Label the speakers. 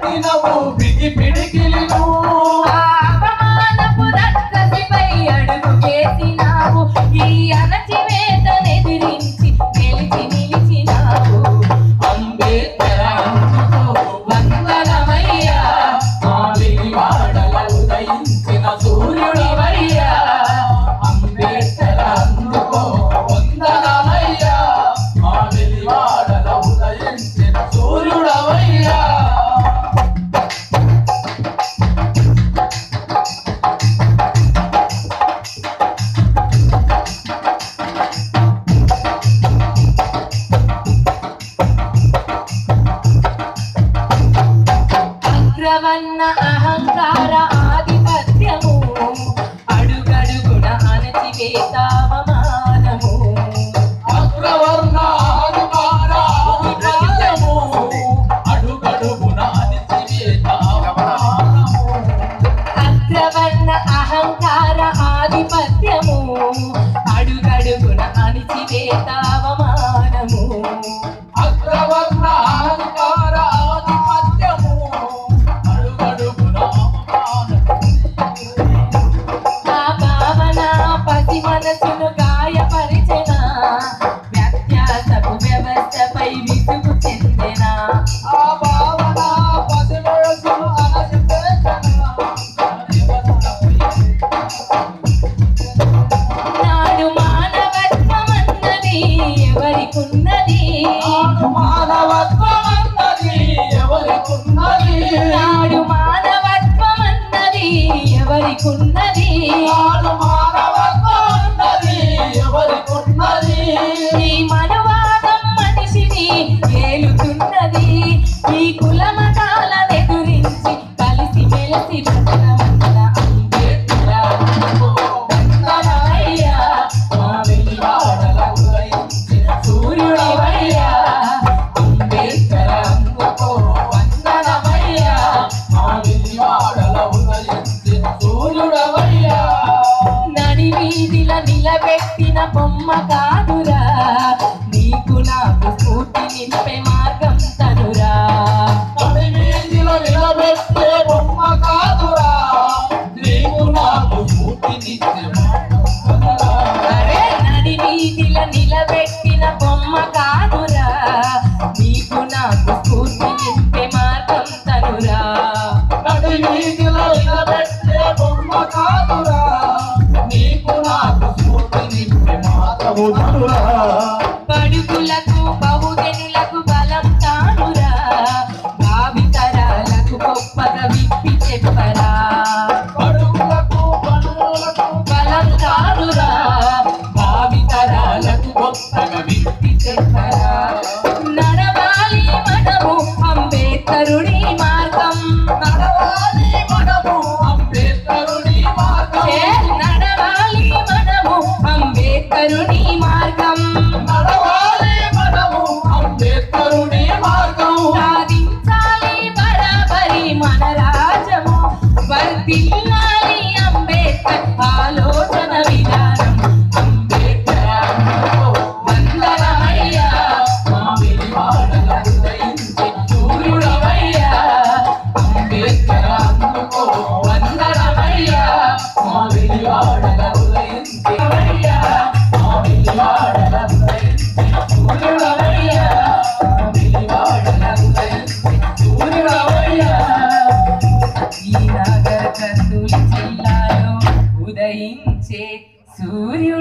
Speaker 1: ఆడినవు బిగి పిడికిలిను
Speaker 2: అవమానపు రక్కసిపై అడుగు వేసినావు ఈ అణచివేతనెదిరించి గెలిచి నిలిచినావు
Speaker 1: అంబేద్కర్ అందుకో వందనమయ్యా మా వెలివాడల ఉదయించిన సూర్యుడవయ్యా అంబేద్కర్ అందుకో వందనమయ్యా మా వెలివాడల ఉదయించిన సూర్యుడవయ్యా
Speaker 2: అగ్రవన్న అహంకార ఆధిపత్యము అడుగడుగున అణచివేతావమానము
Speaker 1: అగ్రవర్ణ ఆదివారాధికారము అడుగడుగున అణిచివేత అవమానము.
Speaker 2: అగ్రవర్ణ అహంకార ఆధిపత్యము అడుగడుగున అణచివేతావమానము
Speaker 1: అగ్రవర్ణ అహంకార ఆధిపత్యము అడుగడుగున అవమానము.
Speaker 2: ఆ భావన పసి మనసును గాయపరిచిన వ్యత్యాసపు వ్యవస్థపై విసుగు చెందిన
Speaker 1: ఆ భావన పసివయసును అణచివేతన
Speaker 2: నాడు మానవత్వమన్నది ఎవరికున్నది
Speaker 1: నాడు మానవత్వమన్నది ఎవరికున్నది
Speaker 2: నాడు మానవత్వమన్నది ఎవరికున్నది
Speaker 1: నాడు మానవత్వమన్నది ఎవరికున్నది
Speaker 2: ఈ మనువాదం మనిషిని ఏలుతున్నది ఈ కుల మతాలను ఎదురించి కలిసి మెలిసి బ్రతకమన్న అంబేద్కర్
Speaker 1: వందనమయ్యా, మా వెలివాడల ఉదయించిన సూర్యుడవయ్యా. అంబేద్కర్ అందుకో వందనమయ్యా, మా వెలివాడల ఉదయించిన సూర్యుడవయ్యా.
Speaker 2: నడి వీధిల నిలబెట్టిన బొమ్మ కాదురా నీకు నాకు స్ఫూర్తి నింపే మార్గం తనురా
Speaker 1: నడి వీధిలో నిలబెట్టే బొమ్మ కాదురా, నీవు నాకు స్ఫూర్తినిచ్చే మానవుడరా.
Speaker 2: అరే నడి వీధిల నిలబెట్టిన బొమ్మ కాదురా నీకు నాకు స్ఫూర్తి నింపే మార్గం తనురా
Speaker 1: నడి వీధిలో నిలబెట్టే బొమ్మ కాదురా, నీకు నాకు స్ఫూర్తి నింపే మాధవుడురా.
Speaker 2: బడుగులకు బహుజనులకు బలం తానురా భావితరాలకు గొప్పగా విప్పి చెప్పరా
Speaker 1: బడుగులకు, బడుగులకు
Speaker 2: బలం తానురా
Speaker 1: భావితరాలకు గొప్పగా విప్పి
Speaker 2: చెప్పరా నడవాలి మనము అంబేద్కరుడి మార్గం
Speaker 1: నడవాలి మనము అంబేద్కరుని మార్గం.
Speaker 2: ఏ నడవాలి మనము అంబేద్కరుడి మార్గం
Speaker 1: నడవాలి మనము అంబేద్కరుని మార్గం.
Speaker 2: సాధించాలి బరాబరి మన రాజము వర్ధిల్లాలి అంబేద్కర్ ఆలోచన విధానం
Speaker 1: అంబేద్కర్ అందుకో వందనమయ్యా, మా వెలివాడల ఉదయించే సూర్యుడవయ్యా. అంబేద్కర్ అందుకో వందనమయ్యా, మా వెలివాడల ఉదయించే అయ్యా. మా వెలివాడల ఉదయించే సూర్యుడవయ్యా. మా వెలివాడల ఉదయించే సూర్యుడవయ్యా.
Speaker 2: ఈ నాగర్ కర్నూలు జిల్లాలో ఉదయించే సూర్యుడు